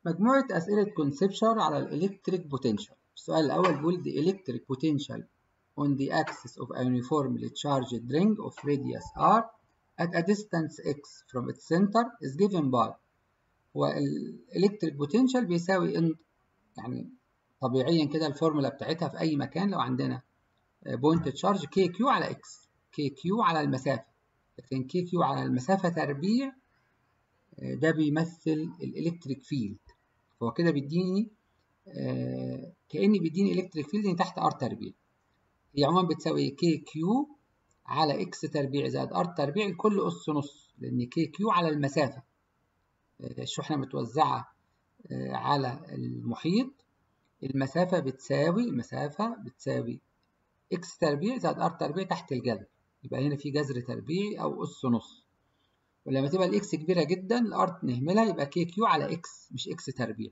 مجموعة أسئلة كونسبشن على الإلكتريك بوتنشال السؤال الأول بيقول the electric potential on the axis of a uniformly charged ring of radius r at a distance x from its center is given by هو الإلكتريك بوتنشال بيساوي ان يعني طبيعيا كده الفورمولا بتاعتها في أي مكان لو عندنا بوينت تشارج كي كيو على اكس كي كيو على المسافة لكن كي كيو على المسافة تربيع ده بيمثل الإلكتريك فيلد فهو كده بيديني آه كأني بيديني إلكتريك فيلد تحت ار تربيع هي عموما بتساوي كي كيو على اكس تربيع زائد ار تربيع الكل أس نص لأن كي كيو على المسافة آه الشحنة متوزعة آه على المحيط المسافة بتساوي المسافة بتساوي اكس تربيع زائد ار تربيع تحت الجذر يبقى هنا في جذر تربيعي أو أس نص ولما تبقى الاكس كبيرة جدا الار نهملها يبقى كي كيو على اكس مش اكس تربيع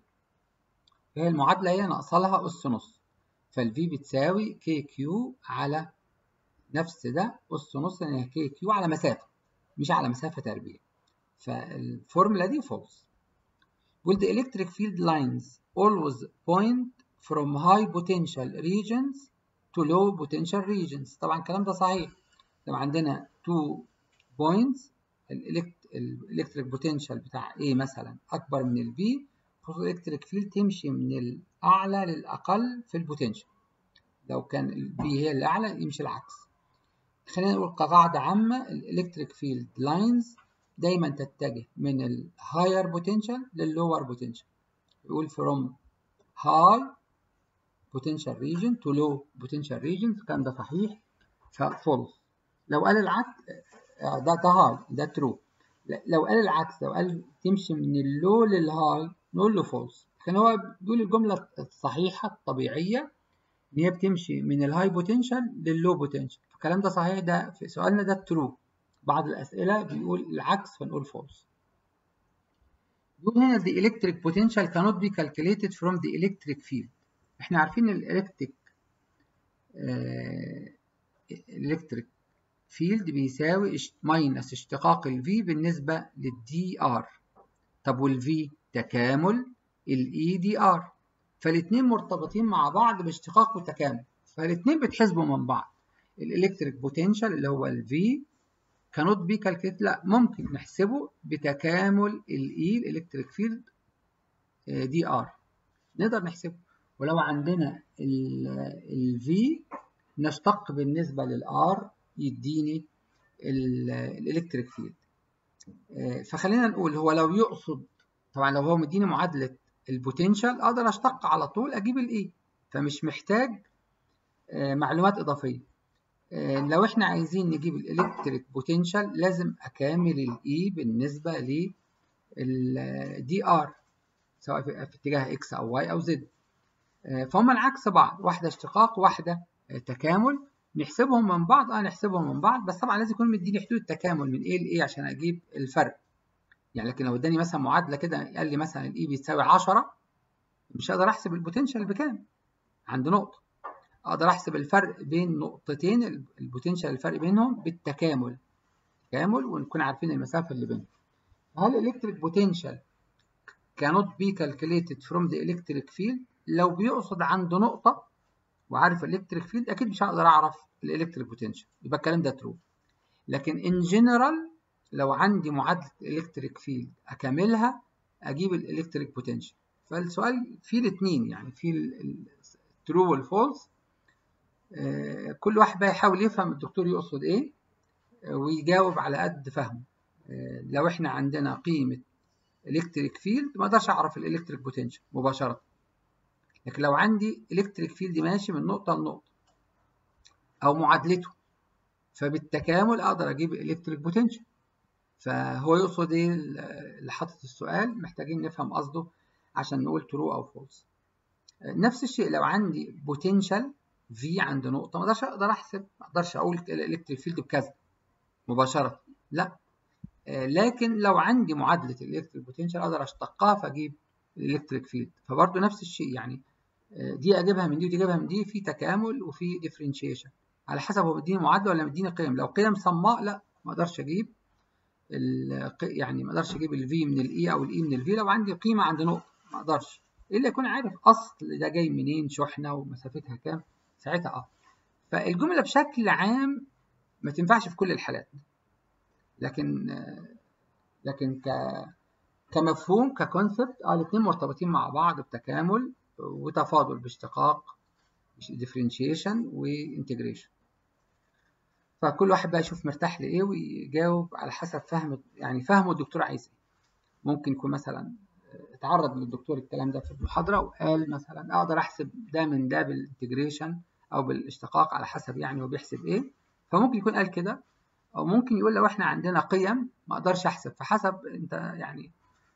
فهي المعادلة هي ناقصة لها أس نص فالفي بتساوي كي كيو على نفس ده أس نص لأن هي كي كيو على مسافة مش على مسافة تربيع فالفورمولا دي فولس بيقول the electric field lines always point from high potential regions to low potential regions طبعا الكلام ده صحيح لو عندنا two points الالكتريك بوتنشال بتاع A مثلا أكبر من ال B المفروض الالكتريك فيلد تمشي من الأعلى للأقل في البوتنشال لو كان ال B هي الأعلى يمشي العكس خلينا نقول كقاعدة عامة الالكتريك فيلد لاينز دايما تتجه من الهاير بوتنشال لللور بوتنشال يقول from high potential region to low potential region كان ده صحيح ففولس لو قال العكس ده ده هاي ده ترو لو قال العكس لو قال تمشي من اللو للهاي نقول له فولس لكن هو بيقول الجملة الصحيحة الطبيعية إن هي بتمشي من الهاي بوتنشال لللو بوتنشال الكلام ده صحيح ده في سؤالنا ده ترو بعض الأسئلة بيقول العكس فنقول فولس بيقول هنا the electric potential cannot be calculated from the electric field احنا عارفين الالكتريك الالكتريك فيلد بيساوي ماينس اشتقاق ال V بالنسبة لل dr طب وال V تكامل ال E dr فالاتنين مرتبطين مع بعض باشتقاق وتكامل فالاتنين بتحسبوا من بعض الالكتريك بوتنشال اللي هو ال V cannot be calculated لا ممكن نحسبه بتكامل ال E الالكتريك فيلد dr نقدر نحسبه ولو عندنا ال V نشتق بالنسبة لل R يديني الالكتريك فيلد فخلينا نقول هو لو يقصد طبعا لو هو مديني معادله البوتنشال اقدر اشتق على طول اجيب الاي فمش محتاج معلومات اضافيه لو احنا عايزين نجيب الالكتريك بوتنشال لازم اكامل الاي بالنسبه لل دي ار سواء في اتجاه اكس او واي او زد فهم العكس بعض واحده اشتقاق واحده تكامل نحسبهم من بعض اه نحسبهم من بعض بس طبعا لازم يكون مديني حدود تكامل من ايه لايه عشان اجيب الفرق يعني لكن لو اداني مثلا معادله كده قال لي مثلا الاي بيساوي 10 مش هقدر احسب البوتنشال بكام عند نقطه اقدر احسب الفرق بين نقطتين البوتنشال الفرق بينهم بالتكامل تكامل ونكون عارفين المسافه اللي بينهم هل الالكتريك بوتنشال cannot be calculated from the electric field لو بيقصد عند نقطه وعارف الالكتريك فيلد اكيد مش هقدر اعرف الالكتريك بوتنشال يبقى الكلام ده ترو لكن ان جنرال لو عندي معادله الالكتريك فيلد اكملها اجيب الالكتريك بوتنشال فالسؤال فيه الاثنين يعني في الترو والفولس آه كل واحد بقى يحاول يفهم الدكتور يقصد ايه آه ويجاوب على قد فهمه آه لو احنا عندنا قيمه الكتريك فيلد ما اقدرش اعرف الالكتريك بوتنشال مباشره لكن لو عندي الكتريك فيلد ماشي من نقطة لنقطة أو معادلته فبالتكامل أقدر أجيب الكتريك بوتنشال فهو يقصد إيه اللي حاطط السؤال محتاجين نفهم قصده عشان نقول ترو أو فولس نفس الشيء لو عندي بوتنشال في عند نقطة ما أقدرش أقدر أحسب ما أقدرش أقول الإلكتريك فيلد بكذا مباشرة لا لكن لو عندي معادلة الإلكتريك بوتنشال أقدر أشتقها فأجيب الإلكتريك فيلد فبرضه نفس الشيء يعني دي اجيبها من دي ودي اجيبها من دي في تكامل وفي ديفرنشيشن على حسب هو مديني معادله ولا مديني قيم لو قيم صماء لا ما اقدرش اجيب يعني ما اقدرش اجيب الفي من الاي او الاي من الفي لو عندي قيمه عند نقطه اقدرش الا يكون عارف اصل ده جاي منين شحنه ومسافتها كام ساعتها اه فالجمله بشكل عام ما تنفعش في كل الحالات لكن لكن ك كمفهوم ككونسبت اه الاثنين مرتبطين مع بعض بتكامل وتفاضل باشتقاق ديفرنشيشن وانتجريشن فكل واحد بقى يشوف مرتاح لايه ويجاوب على حسب فهم يعني فهمه الدكتور عايز ايه ممكن يكون مثلا اتعرض للدكتور الكلام ده في المحاضره وقال مثلا اقدر احسب ده من ده بالانتجريشن او بالاشتقاق على حسب يعني هو بيحسب ايه فممكن يكون قال كده او ممكن يقول لو احنا عندنا قيم ما اقدرش احسب فحسب انت يعني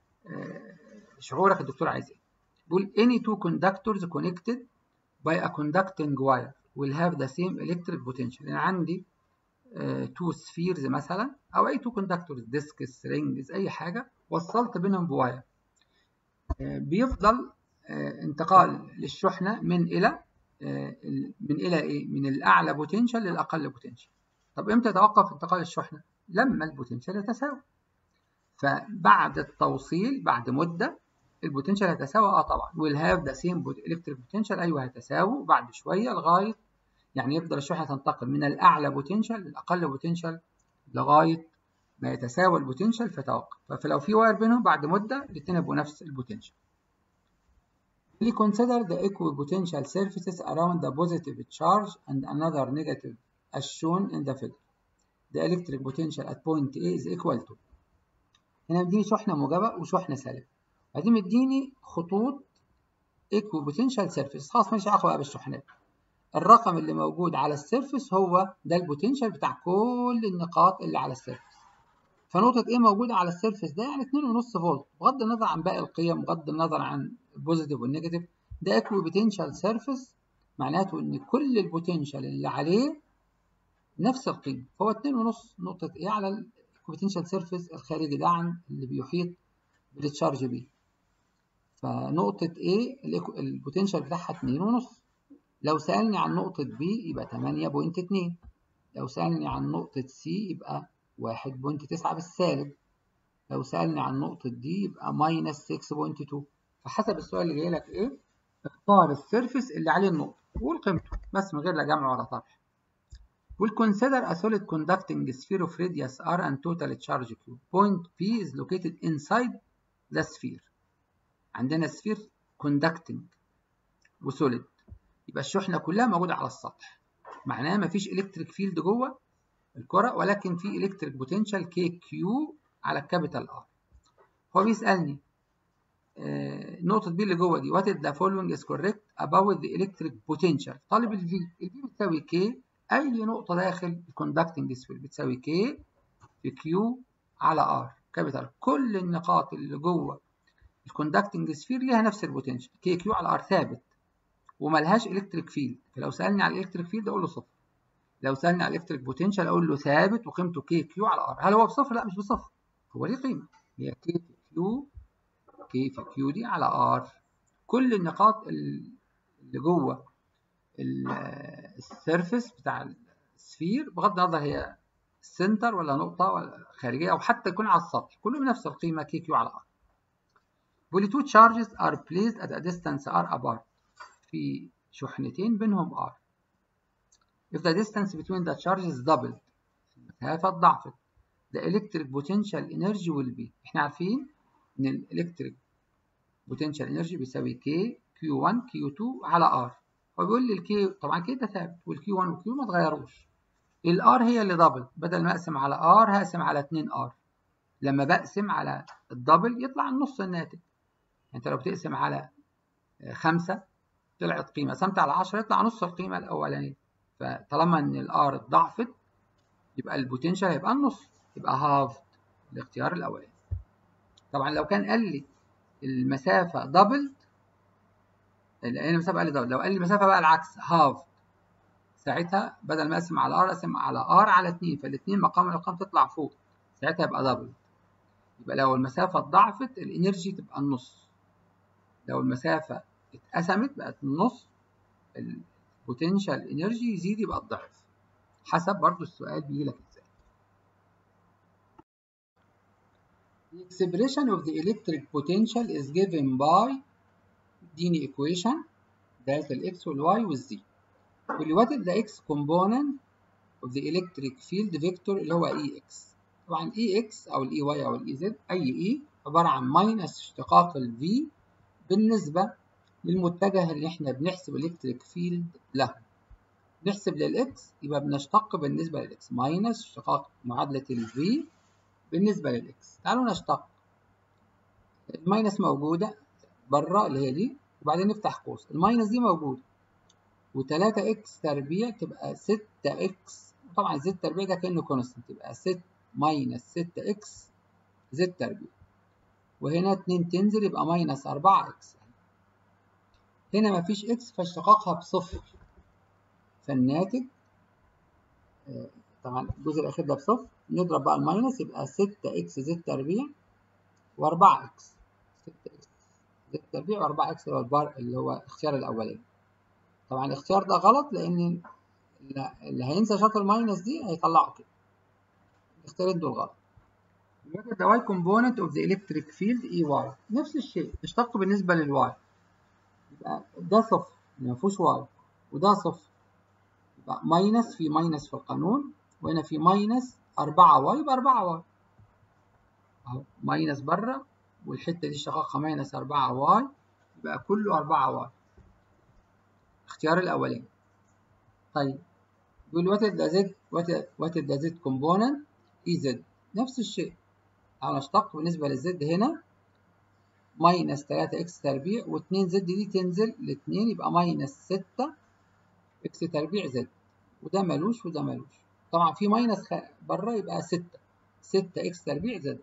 شعورك الدكتور عايز ايه بيقول any two conductors connected by a conducting wire will have the same electric potential يعني عندي تو uh, spheres مثلا او اي تو كوندكتورز ديسكس رينجز اي حاجه وصلت بينهم بواير uh, بيفضل uh, انتقال للشحنه من الى من الى ايه من الاعلى بوتنشال للاقل بوتنشال طب امتى يتوقف انتقال الشحنه لما البوتنشال يتساوي فبعد التوصيل بعد مده البوتنشال هيتساوي اه طبعا will have the same electric potential ايوه هيتساوي بعد شويه لغايه يعني يفضل الشحنه تنتقل من الاعلى بوتنشال للاقل بوتنشال لغايه ما يتساوى البوتنشال فتوقف فلو في واير بينهم بعد مده الاثنين يبقوا نفس البوتنشال We consider the equipotential surfaces around the positive charge and another negative as shown in the figure. The electric potential at point A is equal to هنا مديني شحنة موجبة وشحنة سالبة بعدين مديني خطوط equipotential surface خلاص ماليش علاقة بقى بالشحنات الرقم اللي موجود على السيرفس هو ده البوتنشال بتاع كل النقاط اللي على السيرفس فنقطة ايه موجودة على السيرفس ده يعني 2.5 فولت بغض النظر عن باقي القيم بغض النظر عن البوزيتيف والنيجاتيف ده ايكوي بوتنشال سيرفس معناته ان كل البوتنشال اللي عليه نفس القيمة فهو 2.5 نقطة ايه على البوتنشال سيرفس الخارجي ده عن اللي بيحيط بالتشارج بيه فنقطة ايه البوتنشال بتاعها 2.5 لو سألني عن نقطة B يبقى 8.2 لو سألني عن نقطة C يبقى 1.9 بالسالب لو سألني عن نقطة D يبقى ماينس 6.2 فحسب السؤال اللي جاي لك ايه اختار السيرفس اللي عليه النقطة وقول قيمته بس من غير لا جمع ولا طرح We'll consider a solid conducting sphere of radius r and total charge q. Point P is located inside the sphere. عندنا sphere conducting وسوليد يبقى الشحنة كلها موجودة على السطح معناها مفيش إلكتريك فيلد جوه الكرة ولكن في إلكتريك بوتنشال كي كيو على الكابيتال ار هو بيسألني آه نقطة بي اللي جوه دي what is the following is correct about the electric potential طالب الفي الفي بتساوي كي أي نقطة داخل الكوندكتنج سفير بتساوي كي في كيو على ار كابيتال كل النقاط اللي جوه الكوندكتنج سفير ليها نفس البوتنشال كي كيو على ار ثابت وملهاش الكتريك فيلد فلو سالني على الالكتريك فيلد اقول له صفر لو سالني على الالكتريك بوتنشال اقول له ثابت وقيمته كي كيو على ار هل هو بصفر لا مش بصفر هو ليه قيمه هي كي في كيو كي في كيو دي على ار كل النقاط اللي جوه السيرفس بتاع السفير بغض النظر هي سنتر ولا نقطه ولا خارجيه او حتى يكون على السطح كلهم نفس القيمه كي كيو على ار Only two charges are placed at a distance r apart في شحنتين بينهم R. If the distance between the charges doubled المسافة ضعفت the electric potential energy will be احنا عارفين ان الالكتريك potential energy بيساوي K Q1 Q2 على R هو بيقول لي الكي طبعا كي ده ثابت والكي 1 والكيو ما اتغيروش الار هي اللي دبل بدل ما اقسم على ار هقسم على 2 ار لما بقسم على الدبل يطلع النص الناتج انت لو بتقسم على 5 طلعت قيمة قسمت على 10 يطلع نص القيمة الأولانية فطالما إن الآر ضعفت يبقى البوتنشال هيبقى النص يبقى هاف الاختيار الأولاني طبعا لو كان قال لي المسافة دبل لأن المسافة قال لي دبل لو قال لي المسافة بقى العكس هاف ساعتها بدل ما أقسم على ار أقسم على ار على 2 فالاثنين مقام الأرقام تطلع فوق ساعتها يبقى دبل يبقى لو المسافة ضعفت الإنرجي تبقى النص لو المسافة اتقسمت بقت النص البوتنشال انرجي يزيد يبقى الضعف حسب برضو السؤال بيجي لك ازاي The expression of the electric potential is given by اديني ايكويشن دالة الاكس والواي والزي واللي وات ذا اكس كومبوننت اوف ذا الكتريك فيلد فيكتور اللي هو اي اكس طبعا اي اكس او الاي واي او الاي زد اي اي عباره عن ماينس اشتقاق الفي بالنسبه للمتجه اللي احنا بنحسب الكتريك فيلد له نحسب للاكس يبقى بنشتق بالنسبه للاكس ماينس اشتقاق معادله الفي بالنسبه للاكس تعالوا نشتق الماينس موجوده بره اللي هي دي وبعدين نفتح قوس الماينس دي موجوده و3 اكس تربيع تبقى 6 اكس طبعا زد تربيع ده كانه كونستنت تبقى 6 ماينس 6 اكس زد تربيع وهنا 2 تنزل يبقى ماينس 4 اكس هنا مفيش اكس فاشتقاقها بصفر فالناتج طبعا الجزء الاخير ده بصفر نضرب بقى الماينس يبقى 6 اكس زد تربيع و4 اكس 6 اكس زد تربيع و4 اكس اللي هو البار اللي هو الاختيار الاولاني طبعا الاختيار ده غلط لان اللي هينسى شرط الماينس دي هيطلعه كده الاختيارين دول غلط يبقى ده y component of the electric field EY نفس الشيء اشتق بالنسبة للواي يبقى ده صفر ما فيهوش واي وده صفر يبقى ماينس في ماينس في القانون وهنا في ماينس 4 واي يبقى 4 واي اهو ماينس بره والحتة دي اشتقاقها ماينس 4 واي يبقى كله 4 واي اختيار الأولاني طيب بيقول وات ذا زد وات ذا زد كومبوننت اي زد نفس الشيء تعالى نشتق بالنسبة للزد هنا ماينس 3 اكس تربيع و2 زد دي تنزل ل2 يبقى ماينس 6 اكس تربيع زد وده ملوش وده ملوش طبعا في ماينس بره يبقى 6 6 اكس تربيع زد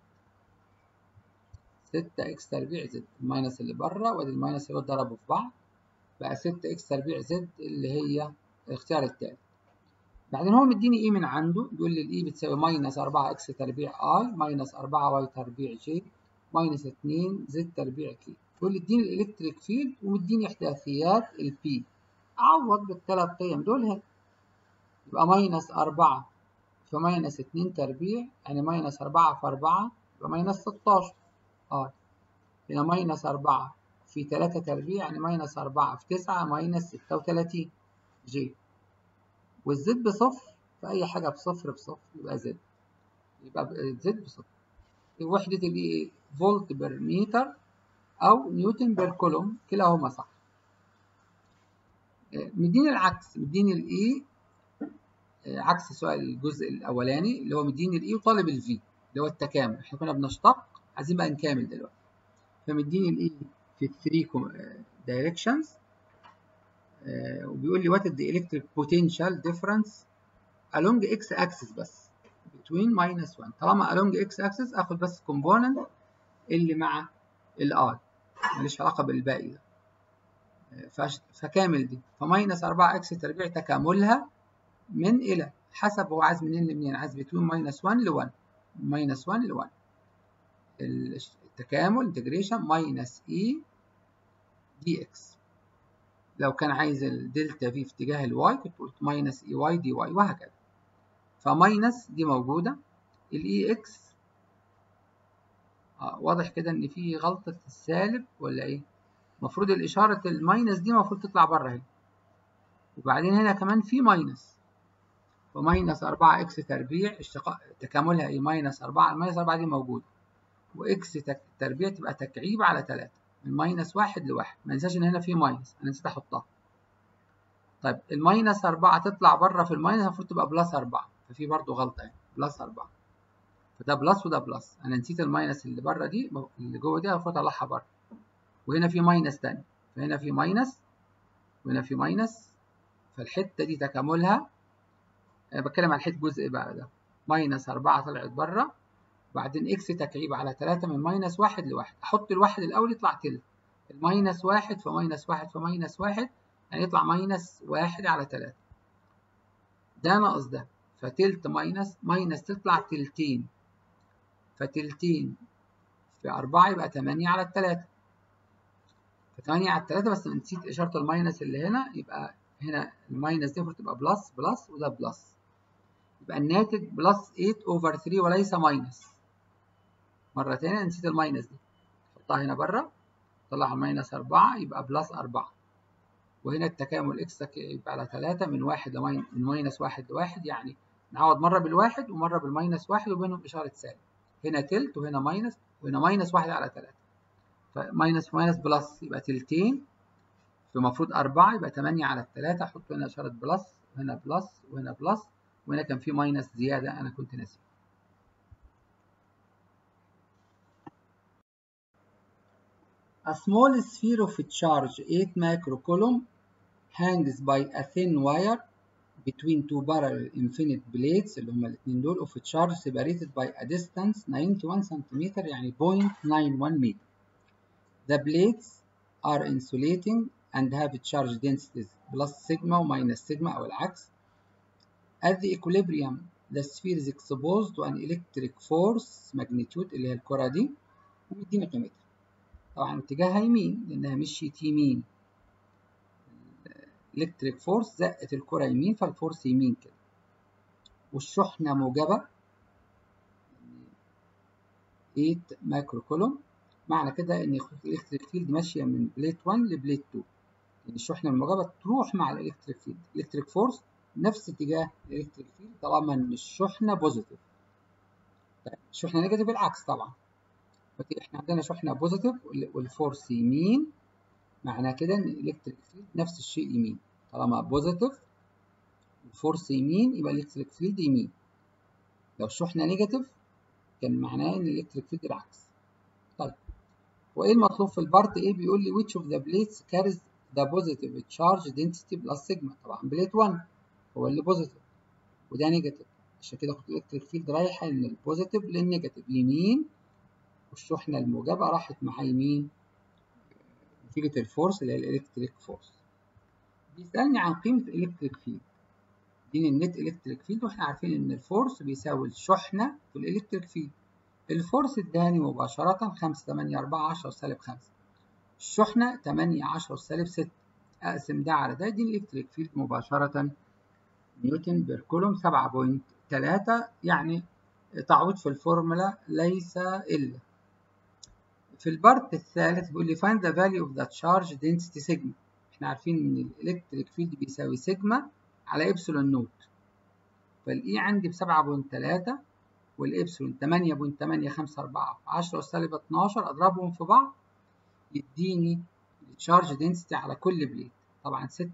6 اكس تربيع زد الماينس اللي بره وادي الماينس اللي اتضربوا في بعض بقى 6 اكس تربيع زد اللي هي الاختيار التالت بعدين هو مديني ايه من عنده بيقول لي الاي بتساوي ماينس 4 اكس تربيع اي ماينس 4 واي تربيع جي ماينس 2 زد تربيع كي بيقول لي اديني الالكتريك فيلد ومديني احداثيات البي اعوض بالثلاث قيم دول هنا يبقى ماينس 4 في ماينس 2 تربيع يعني ماينس 4 في 4 يبقى ماينس 16 اه هنا ماينس 4 في 3 تربيع يعني ماينس 4 في 9 ماينس 36 جي والزد بصفر فأي حاجة بصفر بصفر يبقى زد يبقى زد بصفر وحدة الايه فولت بير متر أو نيوتن بير كولوم كلاهما صح مديني العكس مديني الاي عكس سؤال الجزء الأولاني اللي هو مديني الاي وطالب الفي اللي هو التكامل احنا كنا بنشتق عايزين بقى نكامل دلوقتي فمديني الاي في 3 directions uh, وبيقول لي what is the electric potential difference along x axis بس between minus 1 طالما along x axis اخد بس component اللي مع ال i ماليش علاقة بالباقي ده فكامل دي فماينس 4 اكس تربيع تكاملها من إلى حسب هو عايز منين لمنين عايز between ماينس 1 ل 1 ماينس 1 ل 1 التكامل انتجريشن ماينس اي دي اكس لو كان عايز الدلتا في في اتجاه الواي كنت قلت ماينس اي واي دي واي وهكذا فماينس دي موجودة الاي اكس آه واضح كده ان في غلطة السالب ولا ايه المفروض الاشارة الماينس دي المفروض تطلع بره اهي وبعدين هنا كمان في ماينس وماينس 4 اكس تربيع اشتقاق تكاملها ايه ماينس 4 الماينس 4 دي موجودة واكس تربيع تبقى تكعيب على 3 من ماينس 1 لواحد ما ننساش ان هنا في ماينس انا نسيت احطها طيب الماينس 4 تطلع بره في الماينس المفروض تبقى بلس 4 ففي برضو غلطة يعني بلس 4 فده بلس وده بلس انا نسيت الماينس اللي بره دي اللي جوه دي المفروض اطلعها بره وهنا في ماينس تاني فهنا في ماينس وهنا في ماينس فالحتة دي تكاملها انا بتكلم عن حته جزء بقى ده ماينس 4 طلعت بره وبعدين اكس تكعيب على 3 من ماينس 1 لواحد احط الواحد الاول يطلع تلت الماينس 1 في ماينس 1 في ماينس 1 يعني يطلع ماينس 1 على 3 ده ناقص ده فتلت ماينس ماينس تطلع تلتين فتلتين في 4 يبقى 8 على 3 ف 8 على 3 بس نسيت اشاره الماينس اللي هنا يبقى هنا الماينس دي المفروض تبقى بلس بلس وده بلس يبقى الناتج بلس 8 اوفر 3 وليس ماينس مرة تانية نسيت الماينس دي حطها هنا بره طلعها ماينس 4 يبقى بلس 4 وهنا التكامل اكس يبقى على 3 من 1 لمين من ماينس 1 لواحد يعني نعوض مره بالواحد ومره بالماينس 1 وبينهم اشاره سالب هنا تلت وهنا ماينس وهنا ماينس 1 على 3 فماينس ماينس بلس يبقى تلتين فالمفروض 4 يبقى 8 على 3 احط هنا اشاره بلس وهنا بلس وهنا بلس وهنا كان في ماينس زياده انا كنت ناسي A small sphere of charge 8 microcoulomb hangs by a thin wire between two parallel infinite plates اللي هما الاثنين دول of charge separated by a distance 91 cm يعني 0.91 meter. The plates are insulating and have charge densities plus sigma و minus sigma أو العكس. At the equilibrium the sphere is exposed to an electric force magnitude اللي هي الكرة دي ومدينا قيمتها. طبعا اتجاهها يمين لأنها مشيت يمين الكتريك فورس زقت الكرة يمين فالفورس يمين كده والشحنة موجبة 8 مايكرو كولوم معنى كده ان الالكتريك فيلد ماشية من بليت 1 لبليت 2 يعني الشحنة الموجبة تروح مع الالكتريك فيلد الالكتريك فورس نفس اتجاه الالكتريك فيلد طالما ان الشحنة بوزيتيف طيب الشحنة نيجاتيف العكس طبعا احنا عندنا شحنة بوزيتيف والفورس يمين معناه كده ان الالكتريك فيلد نفس الشيء يمين طالما بوزيتيف الفورس يمين يبقى الالكتريك فيلد يمين لو الشحنة نيجاتيف كان معناه ان الالكتريك فيلد العكس طيب وايه المطلوب في البارت ايه بيقول لي which of the plates carries the positive charge density plus sigma طبعا بليت 1 هو اللي بوزيتيف وده نيجاتيف عشان كده خد الالكتريك فيلد رايحه من البوزيتيف للنيجاتيف يمين والشحنة الموجبة راحت مع يمين نتيجة الفورس اللي هي الإلكتريك فورس بيسألني عن قيمة الإلكتريك فيلد اديني النت إلكتريك فيلد واحنا عارفين إن الفورس بيساوي الشحنة في الإلكتريك فيلد الفورس اداني مباشرة 5 8 4 10 سالب 5 الشحنة 8 10 سالب 6 أقسم ده على ده يديني الإلكتريك فيلد مباشرة نيوتن بير كولوم 7.3 يعني تعويض في الفورمولا ليس إلا في البارت الثالث بيقول لي find the value of the charge density sigma احنا عارفين ان الالكتريك فيلد بيساوي سيجما على ابسلون نوت فالاي عندي ب 7.3 والابسلون 8.854 في 10 سالب 12 اضربهم في بعض يديني التشارج دنسيتي على كل بليت طبعا 6.4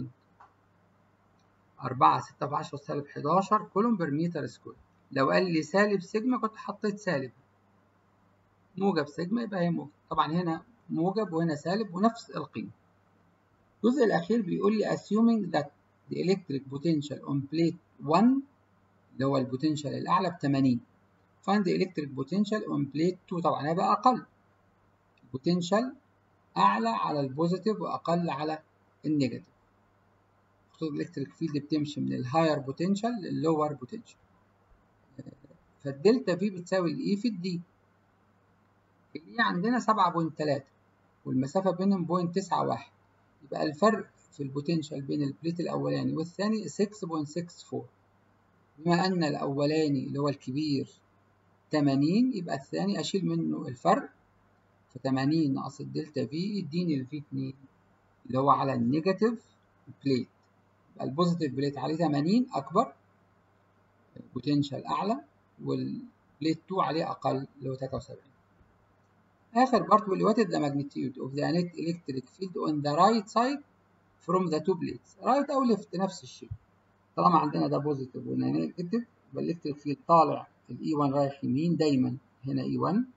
6 في 10 سالب 11 كولوم بر متر سكوير لو قال لي سالب سيجما كنت حطيت سالب موجب سيجما يبقى هي موجب طبعا هنا موجب وهنا سالب ونفس القيمة الجزء الأخير بيقول لي assuming that the electric potential on plate 1 اللي هو البوتنشال الأعلى ب 80 find the electric potential on plate 2 طبعا هيبقى أقل البوتنشال أعلى على البوزيتيف وأقل على النيجاتيف خطوط الإلكتريك فيلد بتمشي من الهاير بوتنشال لللور بوتنشال فالدلتا في بتساوي الإي في الدي الإي عندنا 7.3 والمسافة بينهم 0.91 يبقى الفرق في البوتنشال بين البليت الأولاني والثاني 6.64 بما أن الأولاني اللي هو الكبير 80 يبقى الثاني أشيل منه الفرق ف 80 ناقص الدلتا في يديني الفي 2 اللي هو على النيجاتيف بليت يبقى البوزيتيف بليت عليه 80 أكبر بوتنشال أعلى والبليت 2 عليه أقل اللي هو 73 آخر بارت بيقول لي what is the magnitude of the net electric field on the right side from the two plates right أو left نفس الشيء طالما عندنا ده بوزيتيف وهنا نيجاتيف يبقى الإلكتريك فيلد طالع الإي 1 رايح يمين دايما هنا إي 1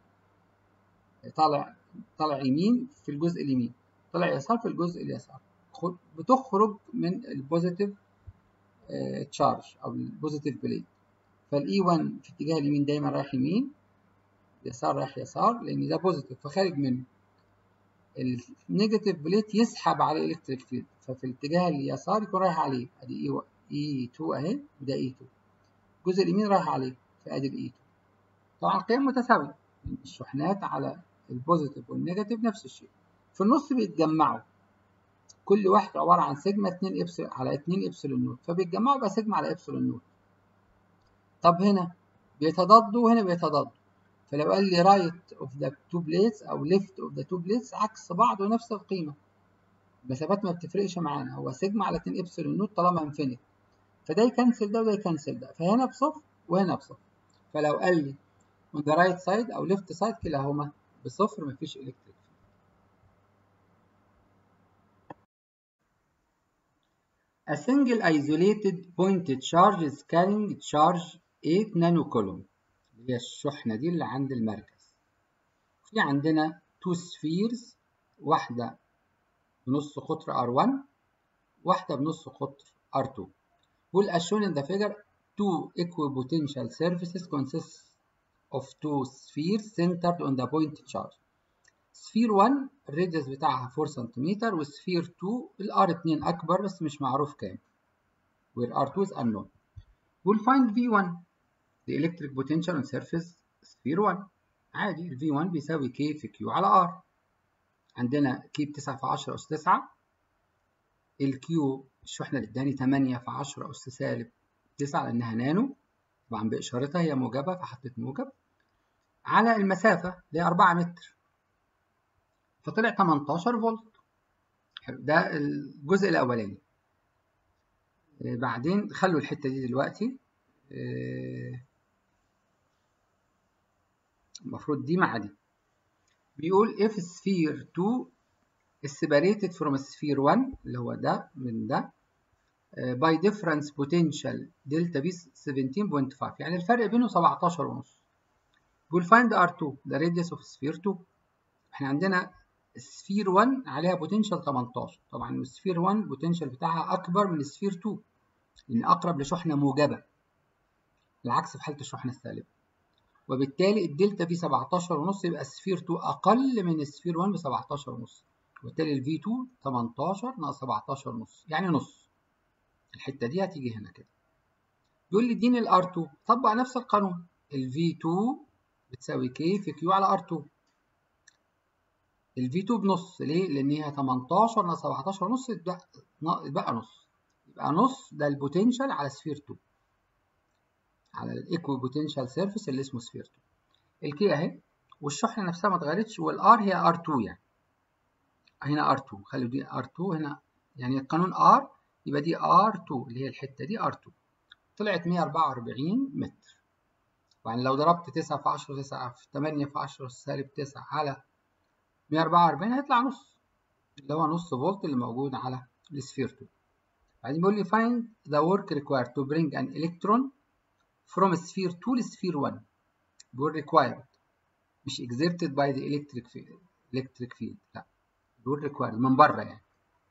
طالع طالع يمين في الجزء اليمين طالع يسار في الجزء اليسار بتخرج من البوزيتيف تشارج أو البوزيتيف بليد فالإي 1 في اتجاه اليمين دايما رايح يمين يسار رايح يسار لان ده بوزيتيف فخارج منه النيجاتيف بليت يسحب على الالكتريك فيلد ففي الاتجاه اليسار يكون رايح عليه ادي اي اي 2 اهي وده اي 2 الجزء اليمين رايح عليه فادي الاي 2 طبعا القيم متساويه الشحنات على البوزيتيف والنيجاتيف نفس الشيء في النص بيتجمعوا كل واحد عباره عن سيجما 2 ابسلون على 2 ابسلون نوت فبيتجمعوا يبقى سيجما على ابسلون نوت طب هنا بيتضادوا وهنا بيتضادوا فلو قال لي رايت اوف ذا تو بليتس او ليفت اوف ذا تو بليتس عكس بعض ونفس القيمه المسافات ما بتفرقش معانا هو سيجما على 2 ابسلون نوت طالما انفينيت فده يكنسل ده وده يكنسل ده فهنا بصفر وهنا بصفر فلو قال لي on the right side او left side كلاهما بصفر مفيش الكتريك A single isolated pointed charge is carrying charge 8 nano coulomb اللي هي الشحنة دي اللي عند المركز. في عندنا two spheres واحدة بنص قطر R1 واحدة بنص قطر R2. بقول as shown in the figure two equipotential surfaces consist of two spheres centered on the pointed charge. سفير 1 الراديوس بتاعها 4 سنتيمتر وسفير 2 الار 2 اكبر بس مش معروف كام where r2 is unknown we'll find v1 the electric potential on surface sphere 1 عادي ال v1 بيساوي k في q على r عندنا k ب 9 في 10 أس 9 ال q الشحنة اللي اداني 8 في 10 أس سالب 9 لأنها نانو طبعا بإشارتها هي موجبة فحطيت موجب على المسافة اللي هي 4 متر فطلع 18 فولت حلو ده الجزء الاولاني بعدين خلوا الحته دي دلوقتي المفروض دي مع دي بيقول if sphere 2 is separated from sphere 1 اللي هو ده من ده by difference potential delta v 17.5 يعني الفرق بينه 17 ونص بيقول find R2 the radius of sphere 2 احنا عندنا السفير 1 عليها بوتنشال 18 طبعا السفير 1 البوتنشال بتاعها اكبر من السفير 2 لان اقرب لشحنه موجبه العكس في حاله الشحنه السالبه وبالتالي الدلتا في 17 ونص يبقى السفير 2 اقل من السفير 1 ب 17 ونص وبالتالي الفي 2 18 ناقص 17 ونص يعني نص الحته دي هتيجي هنا كده يقول لي اديني الار 2 طبق نفس القانون الفي 2 بتساوي كي في كيو على ار 2 ال V2 بنص ليه؟ لأن هي 18 ناقص 17 ونص يتبقى نص يبقى نص ده البوتنشال على سفير 2 على الايكوي بوتنشال سيرفيس اللي اسمه سفير 2 الكي اهي والشحنة نفسها ما اتغيرتش والار هي R2 يعني هنا R2 خلوا دي R2 هنا يعني القانون R يبقى دي R2 اللي هي الحتة دي R2 طلعت 144 متر يعني لو ضربت 9 في 10 9 في 8 في 10 سالب 9 على 144 هيطلع نص اللي هو نص فولت اللي موجود على السفير 2 بعدين بيقول لي find the work required to bring an electron from sphere 2 لsphere 1 بيقول required مش exerted by the electric field electric field لا بيقول required من بره يعني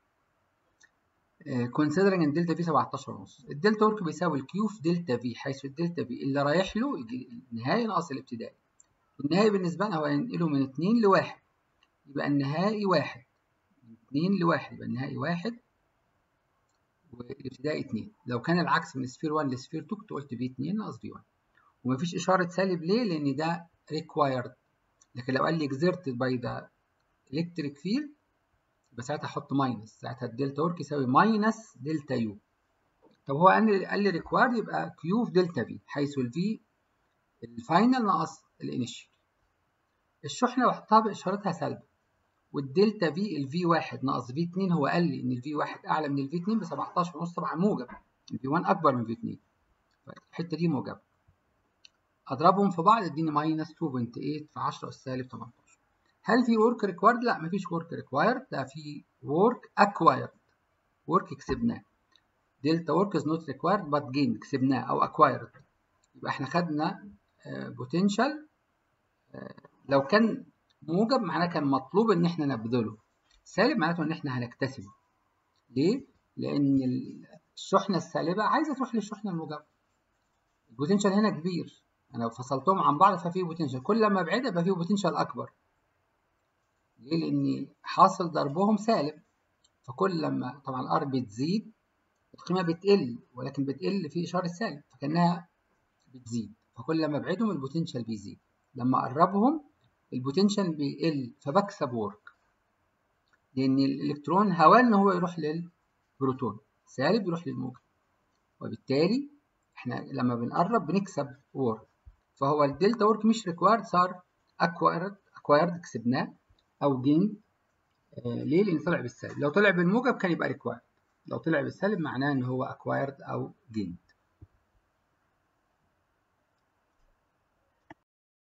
considering ان دلتا في 17 ونص الدلتا ورك بيساوي الكيو في دلتا في حيث الدلتا في اللي رايح له النهائي ناقص الابتدائي النهائي بالنسبه لنا هو ينقله من 2 ل 1 يبقى النهائي واحد من اتنين لواحد يبقى النهائي واحد والابتدائي اتنين لو كان العكس من سفير 1 لسفير 2 كنت قلت في 2 ناقص في 1 ومفيش إشارة سالب ليه؟ لأن ده required لكن لو قال لي exerted by the electric field يبقى ساعتها أحط ماينس ساعتها الدلتا ورك يساوي ماينس دلتا يو طب هو قال لي قال لي required يبقى كيو في دلتا في حيث الفي الفاينل ناقص الانيشال الشحنة بحطها بإشارتها سالبة والدلتا في الفي 1 ناقص في 2 هو قال لي ان الفي 1 اعلى من الفي 2 ب 17 ونص طبعا موجب الفي 1 اكبر من في 2 الحته دي موجبه اضربهم في بعض يديني ماينس 2.8 في 10 اس سالب 18 هل في ورك ريكوايرد؟ لا مفيش ورك ريكوايرد ده في ورك اكوايرد ورك كسبناه دلتا ورك از نوت ريكوايرد بات جين كسبناه او اكوايرد يبقى احنا خدنا بوتنشال لو كان موجب معناه كان مطلوب ان احنا نبذله سالب معناته ان احنا هنكتسبه ليه لان الشحنه السالبه عايزه تروح للشحنه الموجبه البوتنشال هنا كبير انا لو فصلتهم عن بعض ففي بوتنشال كل ما ابعد يبقى في بوتنشال اكبر ليه لان حاصل ضربهم سالب فكل لما طبعا الار بتزيد القيمه بتقل ولكن بتقل في اشاره سالب فكانها بتزيد فكل لما ابعدهم البوتنشال بيزيد لما اقربهم البوتنشال بيقل فبكسب ورك لان الالكترون هواه ان هو يروح للبروتون سالب يروح للموجب وبالتالي احنا لما بنقرب بنكسب ورك فهو الدلتا ورك مش ريكوايرد صار اكوايرد اكوايرد كسبناه او جين آه ليه؟ لان طلع بالسالب لو طلع بالموجب كان يبقى ريكوايرد لو طلع بالسالب معناه ان هو اكوايرد او جين